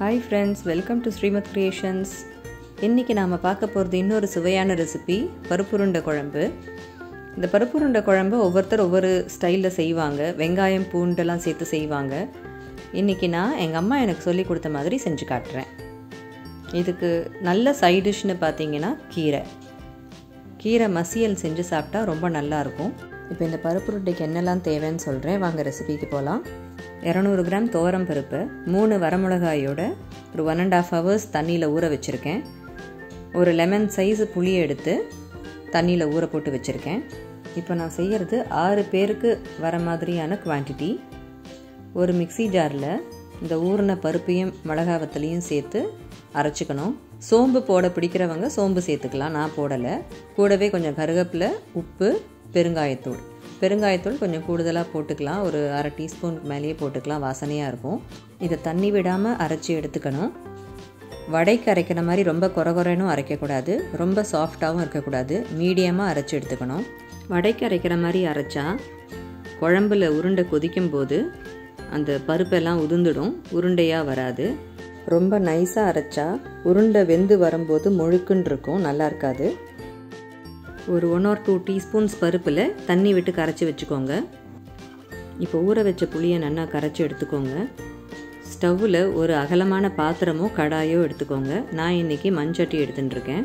hi friends welcome to Srimath creations இன்றைக்கி நாம் பார்க்க போகிறது இன்னொரு சுவையான ரெசிபி பருப்புருண்டை குழம்பு இந்த பருப்புருண்டை குழம்பு ஒவ்வொருத்தர் ஒவ்வொரு ஸ்டைலில் செய்வாங்க வெங்காயம் பூண்டெல்லாம் சேர்த்து செய்வாங்க இன்றைக்கி நான் எங்கள் அம்மா எனக்கு சொல்லி கொடுத்த மாதிரி செஞ்சு காட்டுறேன் இதுக்கு நல்ல சைட் டிஷ்னு பார்த்தீங்கன்னா கீரை கீரை மசியல் செஞ்சு சாப்பிட்டா ரொம்ப நல்லாயிருக்கும் இப்போ இந்த பருப்புருண்டைக்கு என்னெல்லாம் தேவைன்னு சொல்கிறேன் வாங்க ரெசிபிக்கு போகலாம் இரநூறு கிராம் துவரம் பருப்பு மூணு வரமிளகாயோட ஒரு ஒன் அண்ட் ஆஃப் ஹவர்ஸ் தண்ணியில் ஊற வச்சுருக்கேன் ஒரு லெமன் சைஸ் புளியை எடுத்து தண்ணியில் ஊற போட்டு வச்சுருக்கேன் இப்போ நான் செய்கிறது ஆறு பேருக்கு வர மாதிரியான குவான்டிட்டி ஒரு மிக்சி ஜாரில் இந்த ஊறின பருப்பையும் மிளகா வத்தலையும் சேர்த்து அரைச்சிக்கணும் சோம்பு போட பிடிக்கிறவங்க சோம்பு சேர்த்துக்கலாம் நான் போடலை கூடவே கொஞ்சம் கருவேப்பிலை உப்பு பெருங்காயத்தூள் பெருங்காயத்தூள் கொஞ்சம் கூடுதலாக போட்டுக்கலாம் ஒரு அரை டீஸ்பூனுக்கு மேலேயே போட்டுக்கலாம் வாசனையாக இருக்கும் இதை தண்ணி விடாமல் அரைச்சி எடுத்துக்கணும் வடைக்கு அரைக்கிற மாதிரி ரொம்ப குறகுறைனும் அரைக்கக்கூடாது ரொம்ப சாஃப்டாகவும் இருக்கக்கூடாது மீடியமாக அரைச்சி எடுத்துக்கணும் வடைக்கு அரைக்கிற மாதிரி அரைச்சா குழம்புல உருண்டை கொதிக்கும் போது அந்த பருப்பெல்லாம் உதிர்ந்துடும் உருண்டையாக வராது ரொம்ப நைஸாக அரைச்சா உருண்டை வெந்து வரும்போது முழுக்குன்னு இருக்கும் நல்லா இருக்காது ஒரு ஒன் ஆர் டூ டீஸ்பூன்ஸ் பருப்பில் தண்ணி விட்டு கரைச்சி வச்சுக்கோங்க இப்போ ஊற வச்ச புளியை நல்லா கரைச்சி எடுத்துக்கோங்க ஸ்டவ்வில் ஒரு அகலமான பாத்திரமோ கடாயோ எடுத்துக்கோங்க நான் இன்றைக்கி மண்சட்டி எடுத்துட்டுருக்கேன்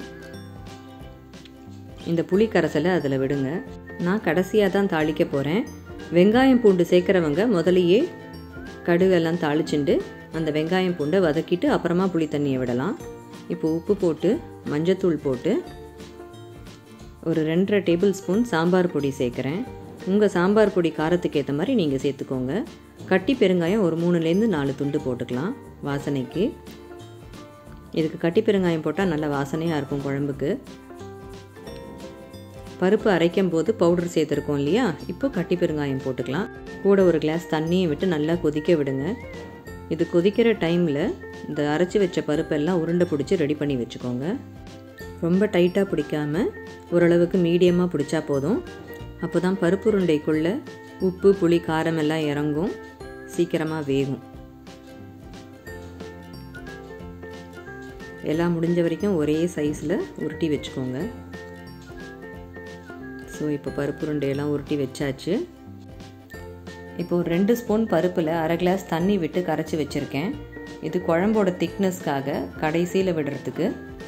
இந்த புளி கரைசலை அதில் விடுங்க நான் கடைசியாக தான் தாளிக்க போகிறேன் வெங்காயம் பூண்டு சேர்க்குறவங்க முதலையே கடுகெல்லாம் தாளிச்சுண்டு அந்த வெங்காயம் பூண்டை வதக்கிட்டு அப்புறமா புளி தண்ணியை விடலாம் இப்போ உப்பு போட்டு மஞ்சத்தூள் போட்டு ஒரு ரெண்டரை டேபிள் ஸ்பூன் சாம்பார் பொடி சேர்க்குறேன் உங்கள் சாம்பார் பொடி காரத்துக்கு ஏற்ற மாதிரி நீங்கள் சேர்த்துக்கோங்க கட்டி பெருங்காயம் ஒரு மூணுலேருந்து நாலு துண்டு போட்டுக்கலாம் வாசனைக்கு இதுக்கு கட்டி பெருங்காயம் போட்டால் நல்ல வாசனையாக இருக்கும் குழம்புக்கு பருப்பு அரைக்கும் போது பவுடர் சேர்த்துருக்கோம் இல்லையா இப்போ கட்டி பெருங்காயம் போட்டுக்கலாம் கூட ஒரு கிளாஸ் தண்ணியை விட்டு நல்லா கொதிக்க விடுங்க இது கொதிக்கிற டைமில் இந்த அரைச்சி வச்ச பருப்பெல்லாம் உருண்டை பிடிச்சி ரெடி பண்ணி வச்சுக்கோங்க ரொம்ப டைட்டாக பிடிக்காம ஓரளவுக்கு மீடியமாக பிடிச்சா போதும் அப்போ தான் பருப்பு உருண்டைக்குள்ளே உப்பு புளி காரம் எல்லாம் இறங்கும் சீக்கிரமாக வேகும் எல்லாம் முடிஞ்ச வரைக்கும் ஒரே சைஸில் உருட்டி வச்சுக்கோங்க ஸோ இப்போ பருப்பு உருண்டையெல்லாம் உருட்டி வச்சாச்சு இப்போ ஒரு ரெண்டு ஸ்பூன் பருப்பில் அரை கிளாஸ் தண்ணி விட்டு கரைச்சி வச்சுருக்கேன் இது குழம்போட திக்னஸ்க்காக கடைசியில் விடுறதுக்கு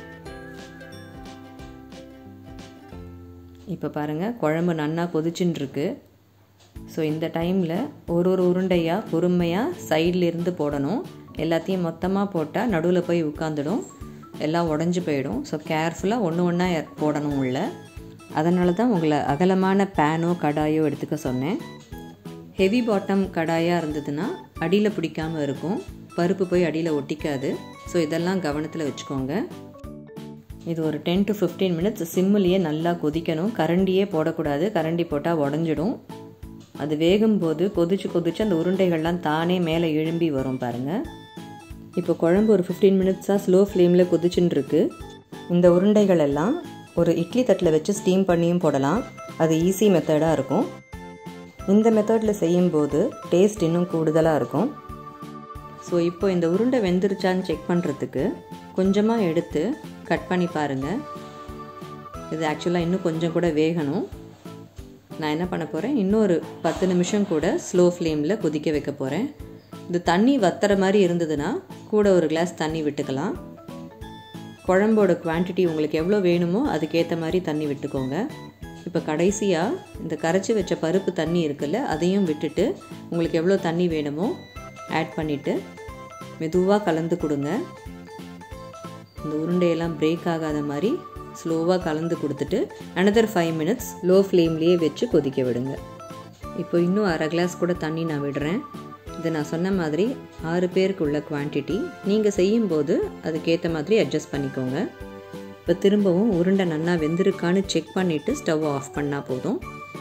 இப்போ பாருங்கள் குழம்பு நன்னா கொதிச்சுன்னு இருக்கு ஸோ இந்த டைமில் ஒரு ஒரு உருண்டையாக பொறுமையாக சைடில் இருந்து போடணும் எல்லாத்தையும் மொத்தமாக போட்டால் நடுவில் போய் உட்காந்துடும் எல்லாம் உடஞ்சி போயிடும் ஸோ கேர்ஃபுல்லாக ஒன்று ஒன்றா போடணும் உள்ள அதனால தான் உங்களை அகலமான பேனோ கடாயோ எடுத்துக்க சொன்னேன் ஹெவி பாட்டம் கடாயாக இருந்ததுன்னா அடியில் பிடிக்காமல் இருக்கும் பருப்பு போய் அடியில் ஒட்டிக்காது ஸோ இதெல்லாம் கவனத்தில் வச்சுக்கோங்க இது ஒரு டென் டு ஃபிஃப்டீன் மினிட்ஸ் சிம்மிலேயே நல்லா கொதிக்கணும் கரண்டியே போடக்கூடாது கரண்டி போட்டால் உடஞ்சிடும் அது வேகும்போது கொதிச்சு கொதிச்சு அந்த உருண்டைகள்லாம் தானே மேலே எழும்பி வரும் பாருங்கள் இப்போ குழம்பு ஒரு ஃபிஃப்டீன் மினிட்ஸாக ஸ்லோ ஃப்ளேமில் கொதிச்சுன்னு இருக்கு இந்த உருண்டைகள் எல்லாம் ஒரு இட்லி தட்டில் வச்சு ஸ்டீம் பண்ணியும் போடலாம் அது ஈஸி மெத்தடாக இருக்கும் இந்த மெத்தடில் செய்யும்போது டேஸ்ட் இன்னும் கூடுதலாக இருக்கும் ஸோ இப்போ இந்த உருண்டை வெந்துருச்சான்னு செக் பண்ணுறதுக்கு கொஞ்சமாக எடுத்து கட் பண்ணி பாருங்கள் இது ஆக்சுவலாக இன்னும் கொஞ்சம் கூட வேகணும் நான் என்ன பண்ண போகிறேன் இன்னொரு பத்து நிமிஷம் கூட ஸ்லோ ஃப்ளேமில் கொதிக்க வைக்க போகிறேன் இது தண்ணி வத்துற மாதிரி இருந்ததுன்னா கூட ஒரு கிளாஸ் தண்ணி விட்டுக்கலாம் குழம்போட குவான்டிட்டி உங்களுக்கு எவ்வளோ வேணுமோ அதுக்கேற்ற மாதிரி தண்ணி விட்டுக்கோங்க இப்போ கடைசியாக இந்த கரைச்சி வச்ச பருப்பு தண்ணி இருக்குல்ல அதையும் விட்டுட்டு உங்களுக்கு எவ்வளோ தண்ணி வேணுமோ ஆட் பண்ணிவிட்டு மெதுவாக கலந்து கொடுங்க இந்த உருண்டையெல்லாம் பிரேக் ஆகாத மாதிரி ஸ்லோவாக கலந்து கொடுத்துட்டு அனதர் ஃபைவ் மினிட்ஸ் லோ ஃப்ளேம்லேயே வச்சு கொதிக்க விடுங்க இப்போ இன்னும் அரை கிளாஸ் கூட தண்ணி நான் விடுறேன் இது நான் சொன்ன மாதிரி ஆறு பேருக்கு உள்ள குவான்டிட்டி நீங்கள் செய்யும்போது அதுக்கேற்ற மாதிரி அட்ஜஸ்ட் பண்ணிக்கோங்க இப்போ திரும்பவும் உருண்டை நல்லா வெந்திருக்கான்னு செக் பண்ணிவிட்டு ஸ்டவ் ஆஃப் பண்ணால் போதும்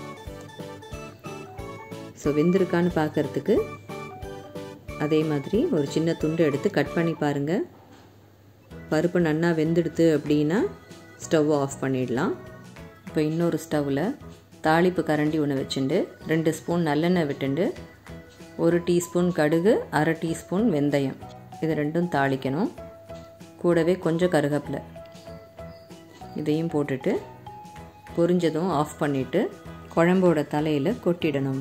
ஸோ வெந்திருக்கான்னு பார்க்குறதுக்கு அதே மாதிரி ஒரு சின்ன துண்டு எடுத்து கட் பண்ணி பாருங்கள் பருப்பு நன்னா வெந்துடுது அப்படின்னா ஸ்டவ் ஆஃப் பண்ணிடலாம் இப்போ இன்னொரு ஸ்டவ்வில் தாளிப்பு கரண்டி ஒன்று வச்சுட்டு ரெண்டு ஸ்பூன் நல்லெண்ணெய் விட்டுண்டு ஒரு டீஸ்பூன் கடுகு அரை டீஸ்பூன் வெந்தயம் இது ரெண்டும் தாளிக்கணும் கூடவே கொஞ்சம் கருகப்பில் இதையும் போட்டுட்டு பொரிஞ்சதும் ஆஃப் பண்ணிவிட்டு குழம்போட தலையில் கொட்டிடணும்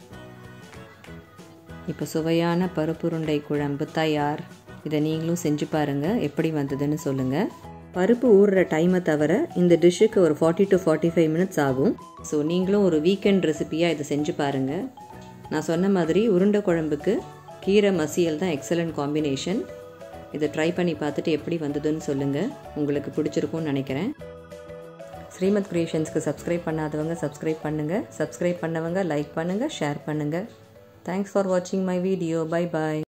இப்போ சுவையான பருப்புருண்டை குழம்பு தயார் இதை நீங்களும் செஞ்சு பாருங்கள் எப்படி வந்ததுன்னு சொல்லுங்கள் பருப்பு ஊறுற டைமை தவிர இந்த டிஷ்ஷுக்கு ஒரு forty to forty five minutes ஆகும் ஸோ நீங்களும் ஒரு வீக்கெண்ட் ரெசிபியாக இதை செஞ்சு பாருங்கள் நான் சொன்ன மாதிரி உருண்டை குழம்புக்கு கீரை மசியல் தான் எக்ஸலண்ட் காம்பினேஷன் இதை ட்ரை பண்ணி பார்த்துட்டு எப்படி வந்ததுன்னு சொல்லுங்கள் உங்களுக்கு பிடிச்சிருக்கும்னு நினைக்கிறேன் ஸ்ரீமத் கிரியேஷன்ஸ்க்கு சப்ஸ்கிரைப் பண்ணாதவங்க சப்ஸ்கிரைப் பண்ணுங்கள் சப்ஸ்கிரைப் பண்ணவங்க லைக் பண்ணுங்கள் ஷேர் பண்ணுங்கள் தேங்க்ஸ் ஃபார் வாட்சிங் மை வீடியோ பை பாய்